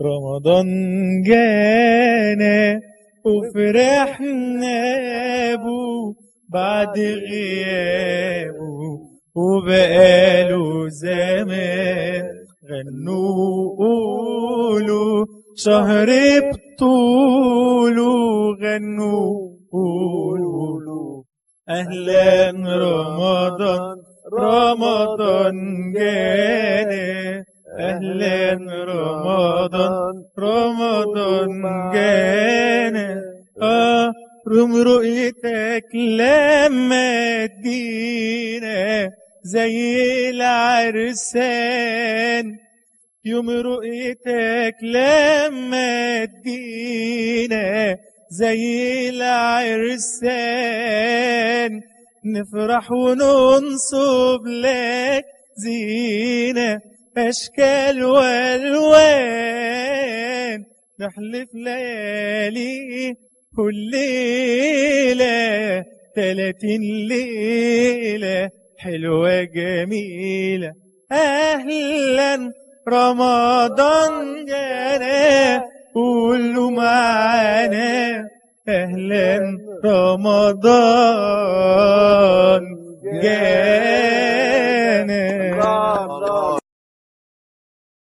رمضان جانا وفرحنا بو بعد غيابه وبقاله زمان غنوا قولوا شهر بطوله غنوا قولوا أهلا رمضان رمضان جانا أهلا رمضان رمضان جانا آه رم رؤيتك لما تدينا زي العرسان يوم رؤيتك لما تدينا زي العرسان نفرح وننصب لك زينة أشكال والوان نحلف ليالي كل ليلة تلاتين ليلة حلوة جميلة أهلا رمضان جانا قولوا معانا أهلا رمضان جانا